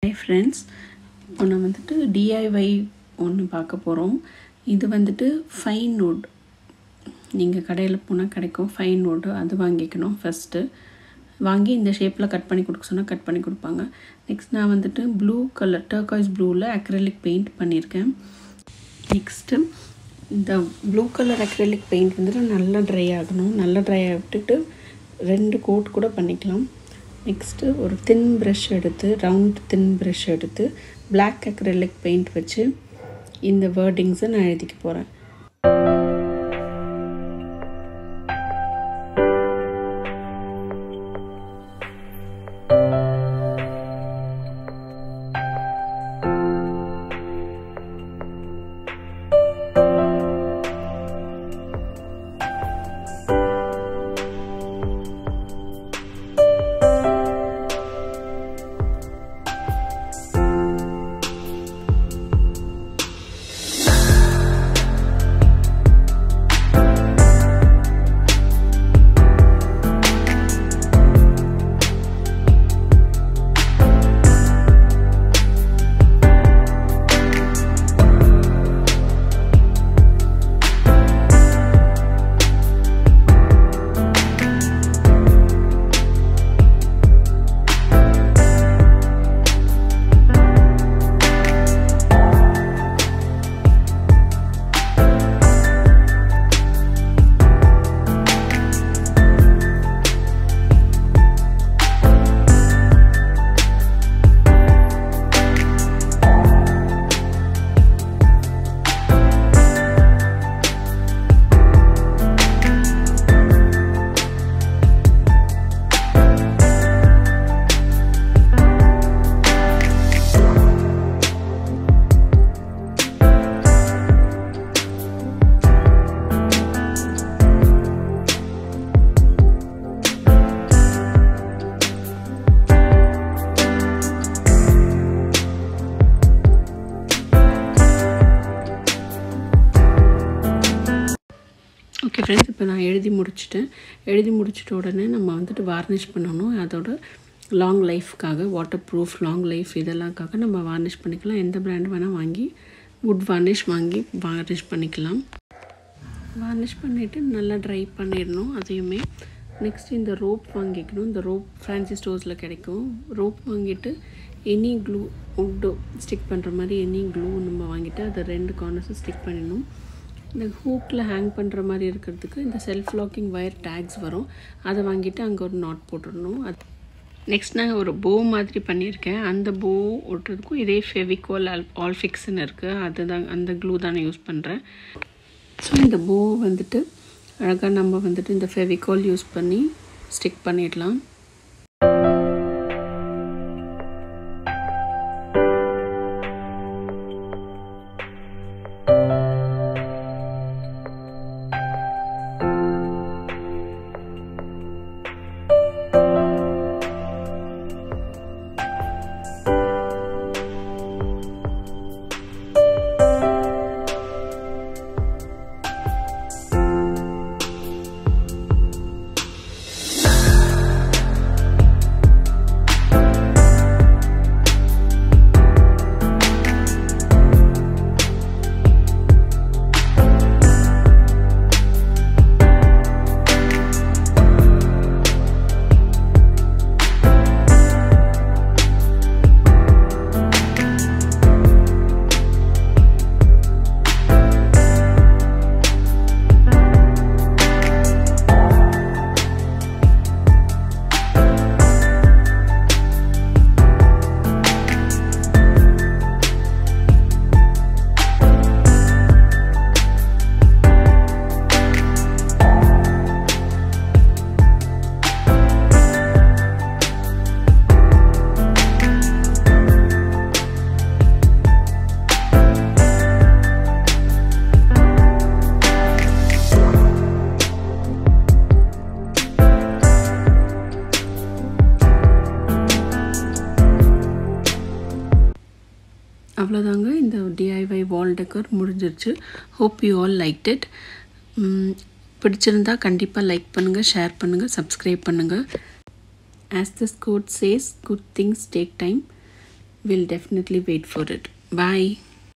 hi friends இப்போ நான் வந்துட்டு டிஐஒய் ஒன்று பார்க்க போகிறோம் இது வந்துட்டு ஃபைன் வுட் நீங்கள் கடையில் போனால் கிடைக்கும் ஃபைன் வுட் அது வாங்கிக்கணும் ஃபஸ்ட்டு வாங்கி இந்த ஷேப்பில் கட் பண்ணி கொடுக்க சொன்னால் கட் பண்ணி கொடுப்பாங்க நெக்ஸ்ட் நான் வந்துட்டு ப்ளூ கலர் டர்காய்ஸ் ப்ளூவில் அக்ரலிக் பெயிண்ட் பண்ணியிருக்கேன் நெக்ஸ்ட்டு இந்த ப்ளூ கலர் அக்ரலிக் பெயிண்ட் வந்துட்டு நல்லா ட்ரை ஆகணும் நல்லா ட்ரை விட்டுட்டு ரெண்டு கோட் கூட பண்ணிக்கலாம் நெக்ஸ்ட்டு ஒரு தின் ப்ரஷ் எடுத்து ரவுண்ட் தின் ப்ரஷ் எடுத்து பிளாக் அக்ரலிக் பெயிண்ட் வச்சு இந்த வேர்டிங்ஸை நான் எழுதிக்க போகிறேன் ஓகே ஃப்ரெண்ட்ஸ் இப்போ நான் எழுதி முடிச்சிட்டேன் எழுதி முடிச்சிட்ட உடனே நம்ம வந்துட்டு வார்னிஷ் பண்ணணும் அதோட லாங் லைஃப்க்காக வாட்டர் ப்ரூஃப் லாங் லைஃப் இதெல்லாம்க்காக நம்ம வார்னிஷ் பண்ணிக்கலாம் எந்த பிராண்ட் வேணால் வாங்கி வுட் வார்னிஷ் வாங்கி வார்னிஷ் பண்ணிக்கலாம் வார்னிஷ் பண்ணிவிட்டு நல்லா ட்ரை பண்ணிடணும் அதையுமே நெக்ஸ்ட் இந்த ரோப் வாங்கிக்கணும் இந்த ரோப் ஃபேன்சி ஸ்டோர்ஸில் கிடைக்கும் ரோப் வாங்கிட்டு எனி க்ளூ உட்டு ஸ்டிக் பண்ணுற மாதிரி எனி க்ளூ நம்ம வாங்கிட்டு அதை ரெண்டு கார்னர்ஸும் ஸ்டிக் பண்ணிடணும் இந்த ஹூக்கில் ஹேங் பண்ணுற மாதிரி இருக்கிறதுக்கு இந்த செல்ஃப் லாக்கிங் ஒயர் டேக்ஸ் வரும் அதை வாங்கிட்டு அங்கே ஒரு நாட் போட்டுடணும் அது நெக்ஸ்ட் நான் ஒரு போ மாதிரி பண்ணியிருக்கேன் அந்த போ ஒட்டுறதுக்கும் இதே ஃபெவிகோல் ஆல் ஆல் ஃபிக்ஸ்னு இருக்குது அதுதான் அந்த க்ளூ தான் நான் யூஸ் பண்ணுறேன் ஸோ இந்த போ வந்துட்டு அழகாக நம்ம வந்துட்டு இந்த ஃபெவிகால் யூஸ் பண்ணி ஸ்டிக் பண்ணிடலாம் அவ்வளோதாங்க இந்த டிஐஒய் வால் டெக்கர் முடிஞ்சிருச்சு hope you all like it பிடிச்சிருந்தா கண்டிப்பாக லைக் பண்ணுங்கள் ஷேர் பண்ணுங்கள் சப்ஸ்கிரைப் பண்ணுங்கள் as this quote says good things take time will definitely wait for it bye